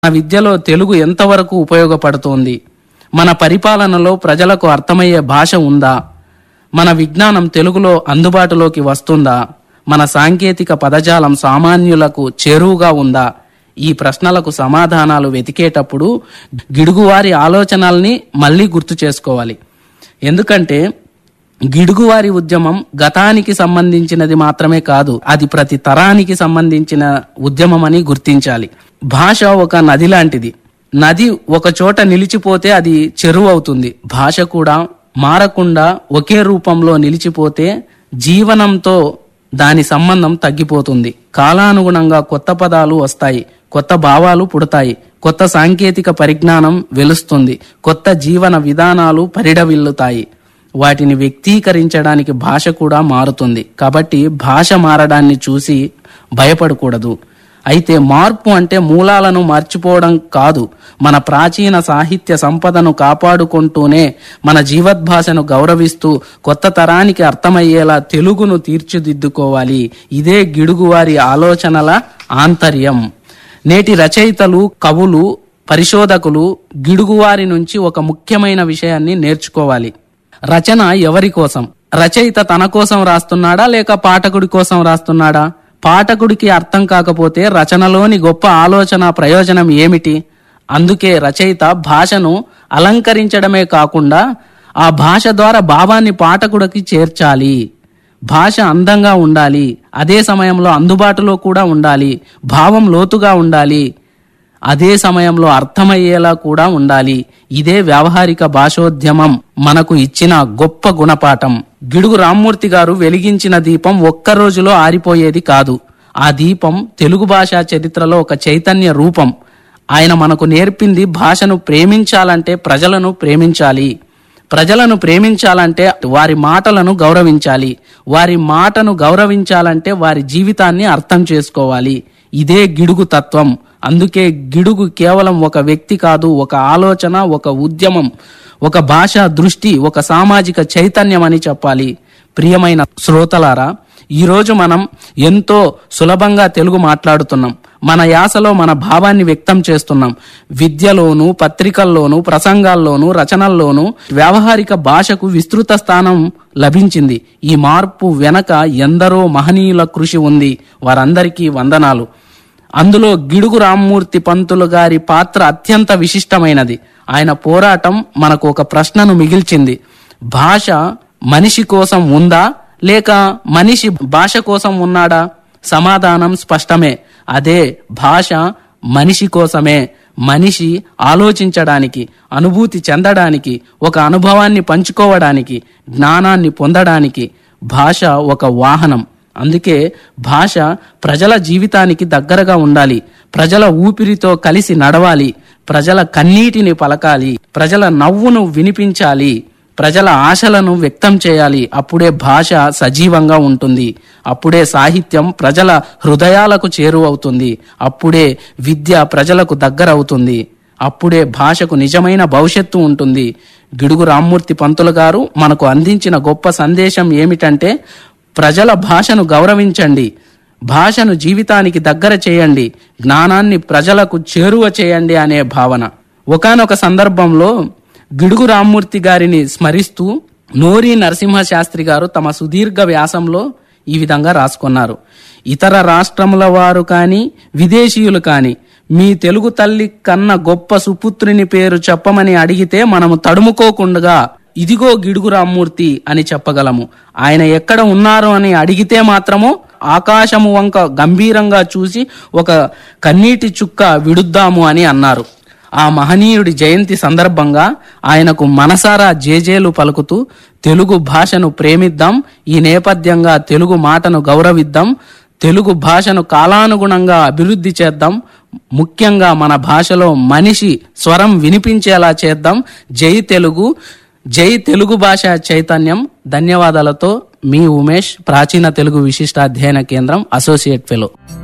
మన విద్యలో తెలుగు ఎంతవరకు ఉపయోగపడుతోంది మన పరిపాలనలో ప్రజలకు అర్థమయ్యే భాష ఉందా మన విజ్ఞానం తెలుగులో అందుబాటులోకి వస్తుందా మన సాంకేతిక పదజాలం సామాన్యులకు చేరువుగా ఉందా ఈ ప్రశ్నలకు సమాధానాలు వెతికేటప్పుడు గిడుగువారి ఆలోచనల్ని మళ్ళీ గుర్తు చేసుకోవాలి ఎందుకంటే గిడుగువారి ఉద్యమం గతానికి సంబంధించినది మాత్రమే కాదు అది ప్రతి తరానికి సంబంధించిన ఉద్యమం అని గుర్తించాలి భాష ఒక నది లాంటిది నది ఒక చోట నిలిచిపోతే అది చెరువు అవుతుంది భాష కూడా మారకుండా ఒకే రూపంలో నిలిచిపోతే జీవనంతో దాని సంబంధం తగ్గిపోతుంది కాలానుగుణంగా కొత్త పదాలు వస్తాయి కొత్త భావాలు పుడతాయి కొత్త సాంకేతిక పరిజ్ఞానం వెలుస్తుంది కొత్త జీవన విధానాలు పరిడవిల్లుతాయి వాటిని వ్యక్తీకరించడానికి భాష కూడా మారుతుంది కాబట్టి భాష మారడాన్ని చూసి భయపడకూడదు అయితే మార్పు అంటే మూలాలను మర్చిపోవడం కాదు మన ప్రాచీన సాహిత్య సంపదను కాపాడుకుంటూనే మన జీవద్భాషను గౌరవిస్తూ కొత్త తరానికి అర్థమయ్యేలా తెలుగును తీర్చిదిద్దుకోవాలి ఇదే గిడుగువారి ఆలోచనల ఆంతర్యం నేటి రచయితలు కవులు పరిశోధకులు గిడుగువారి నుంచి ఒక ముఖ్యమైన విషయాన్ని నేర్చుకోవాలి రచన ఎవరి కోసం రచయిత తన కోసం రాస్తున్నాడా లేక పాఠకుడి కోసం రాస్తున్నాడా పాఠకుడికి అర్థం కాకపోతే రచనలోని గొప్ప ఆలోచన ప్రయోజనం ఏమిటి అందుకే రచయిత భాషను అలంకరించడమే కాకుండా ఆ భాష ద్వారా భావాన్ని పాఠకుడికి చేర్చాలి భాష అందంగా ఉండాలి అదే సమయంలో అందుబాటులో కూడా ఉండాలి భావం లోతుగా ఉండాలి అదే సమయంలో అర్థమయ్యేలా కూడా ఉండాలి ఇదే వ్యావహారిక భాషోద్యమం మనకు ఇచ్చిన గొప్ప గుణపాఠం గిడుగు రామ్మూర్తి గారు వెలిగించిన దీపం ఒక్క రోజులో ఆరిపోయేది కాదు ఆ దీపం తెలుగు భాషా చరిత్రలో ఒక చైతన్య రూపం ఆయన మనకు నేర్పింది భాషను ప్రేమించాలంటే ప్రజలను ప్రేమించాలి ప్రజలను ప్రేమించాలంటే వారి మాటలను గౌరవించాలి వారి మాటను గౌరవించాలంటే వారి జీవితాన్ని అర్థం చేసుకోవాలి ఇదే గిడుగు తత్వం అందుకే గిడుగు కేవలం ఒక వ్యక్తి కాదు ఒక ఆలోచన ఒక ఉద్యమం ఒక భాషా దృష్టి ఒక సామాజిక చైతన్యం అని చెప్పాలి ప్రియమైన శ్రోతలారా ఈరోజు మనం ఎంతో సులభంగా తెలుగు మాట్లాడుతున్నాం మన యాసలో మన భావాన్ని వ్యక్తం చేస్తున్నాం విద్యలోను పత్రికల్లోను ప్రసంగాల్లోను రచనల్లోను వ్యావహారిక భాషకు విస్తృత స్థానం లభించింది ఈ మార్పు వెనక ఎందరో మహనీయుల కృషి ఉంది వారందరికీ వందనాలు అందులో గిడుగు రామ్మూర్తి పంతులు గారి పాత్ర అత్యంత విశిష్టమైనది ఆయన పోరాటం మనకు ఒక ప్రశ్నను మిగిల్చింది భాష మనిషి కోసం ఉందా లేక మనిషి భాష కోసం ఉన్నాడా సమాధానం స్పష్టమే అదే భాష మనిషి కోసమే మనిషి ఆలోచించడానికి అనుభూతి చెందడానికి ఒక అనుభవాన్ని పంచుకోవడానికి జ్ఞానాన్ని పొందడానికి భాష ఒక వాహనం అందుకే భాష ప్రజల జీవితానికి దగ్గరగా ఉండాలి ప్రజల ఊపిరితో కలిసి నడవాలి ప్రజల కన్నీటిని పలకాలి ప్రజల నవ్వును వినిపించాలి ప్రజల ఆశలను వ్యక్తం చేయాలి అప్పుడే భాష సజీవంగా ఉంటుంది అప్పుడే సాహిత్యం ప్రజల హృదయాలకు చేరువవుతుంది అప్పుడే విద్య ప్రజలకు దగ్గరవుతుంది అప్పుడే భాషకు నిజమైన భవిష్యత్తు ఉంటుంది గిడుగు రామ్మూర్తి పంతులు గారు మనకు అందించిన గొప్ప సందేశం ఏమిటంటే ప్రజల భాషను గౌరవించండి భాషను జీవితానికి దగ్గర చేయండి జ్ఞానాన్ని ప్రజలకు చేరువ చేయండి అనే భావన ఒకానొక సందర్భంలో గిడుగు రామ్మూర్తి గారిని స్మరిస్తూ నోరి నరసింహ శాస్త్రి గారు తమ సుదీర్ఘ వ్యాసంలో ఈ విధంగా రాసుకున్నారు ఇతర రాష్ట్రముల వారు కాని విదేశీయులు కాని మీ తెలుగు తల్లి కన్న గొప్ప సుపుత్రుని పేరు చెప్పమని అడిగితే మనము తడుముకోకుండా ఇదిగో గిడుగు రామ్మూర్తి అని చెప్పగలము ఆయన ఎక్కడ ఉన్నారు అని అడిగితే మాత్రము ఆకాశము వంక గంభీరంగా చూసి ఒక కన్నీటి చుక్క విడుద్దాము అని అన్నారు ఆ మహనీయుడి జయంతి సందర్భంగా ఆయనకు మనసారా జేజేలు పలుకుతూ తెలుగు భాషను ప్రేమిద్దాం ఈ నేపథ్యంగా తెలుగు మాటను గౌరవిద్దాం తెలుగు భాషను కాలానుగుణంగా అభివృద్ధి చేద్దాం ముఖ్యంగా మన భాషలో మనిషి స్వరం వినిపించేలా చేద్దాం జై తెలుగు జై తెలుగు భాష చైతన్యం ధన్యవాదాలతో మీ ఉమేష్ ప్రాచీన తెలుగు విశిష్ట అధ్యయన కేంద్రం అసోసియేట్ ఫెలో